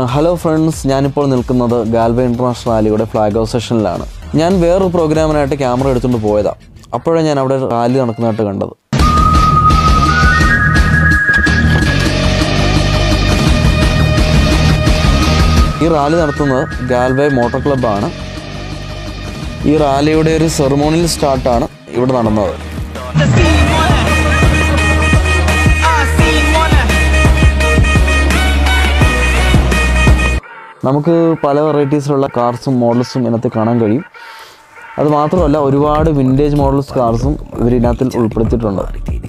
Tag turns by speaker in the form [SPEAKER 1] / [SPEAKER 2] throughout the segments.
[SPEAKER 1] Hello friends ഞാനിപ്പോൾ നിൽക്കുന്നത് ഗാൽവ ഇൻ്റർനാഷണൽ റാലിയുടെ ഫ്ലാഗ് ഓഫ് സെഷനിലാണ് ഞാൻ വേറൊരു പ്രോഗ്രാമിനായിട്ട് ക്യാമറ എടുത്തുകൊണ്ട് പോയതാണ് അപ്പോഴാണ് ഞാൻ അവിടെ റാലി നടക്കുന്നതായിട്ട് കണ്ടത് ഈ റാലി നടത്തുന്നത് ഗാൽവേ മോട്ടോർ ക്ലബ്ബാണ് ഈ റാലിയുടെ ഒരു സെറമോണിയൽ സ്റ്റാർട്ടാണ് ഇവിടെ നടന്നത്
[SPEAKER 2] The scene wanna. I scene wanna.
[SPEAKER 1] നമുക്ക് പല വെറൈറ്റീസിലുള്ള കാർസും മോഡൽസും ഇതിനകത്ത് കാണാൻ കഴിയും അത് മാത്രമല്ല ഒരുപാട് വിൻറ്റേജ് മോഡൽസ് കാർസും ഇവർ ഇതിനകത്തിൽ ഉൾപ്പെടുത്തിയിട്ടുണ്ട്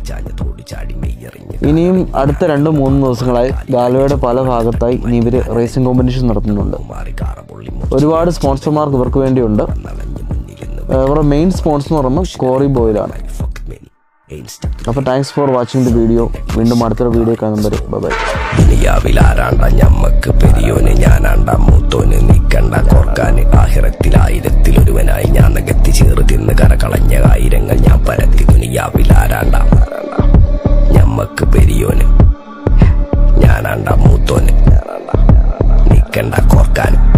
[SPEAKER 1] ഇനിയും അടുത്ത രണ്ട് മൂന്ന് ദിവസങ്ങളായി ഗാൽവയുടെ പല ഭാഗത്തായി ഇനി ഇവർ റേസിംഗ് കോമ്പറ്റീഷൻ നടത്തുന്നുണ്ട് ഒരുപാട് സ്പോൺസർമാർക്ക് ഇവർക്ക് വേണ്ടിയുണ്ട് ഏഹ് ഇവരുടെ മെയിൻ സ്പോൺസർ എന്ന് പറയുമ്പോൾ കോറി ബോയിലാണ് അപ്പോൾ thanks for watching the video വീണ്ടും അടുത്തൊരു വീഡിയോ കാണുമ്പോൾ ബൈ
[SPEAKER 3] ദുനിയാവിലാരാണ്ട ഞമ്മക്ക് പെരിയോന് ഞാനാണ്ട മൂത്തോന് നിക്കണ്ട കോർക്കാന് ആഹിറത്തിൽ ആയിരത്തിലൊരുവനായി ഞാൻ നികത്തി ചേറ് തിന്ന് കരകളഞ്ഞ ആയിരങ്ങൾ ഞാൻ പരത്തി ദുനിയാവിലാരാണ്ട ഞമ്മക്ക് പെരിയോന് ഞാനാണ്ട മൂത്തോന് നിക്കണ്ട കോർക്കാന്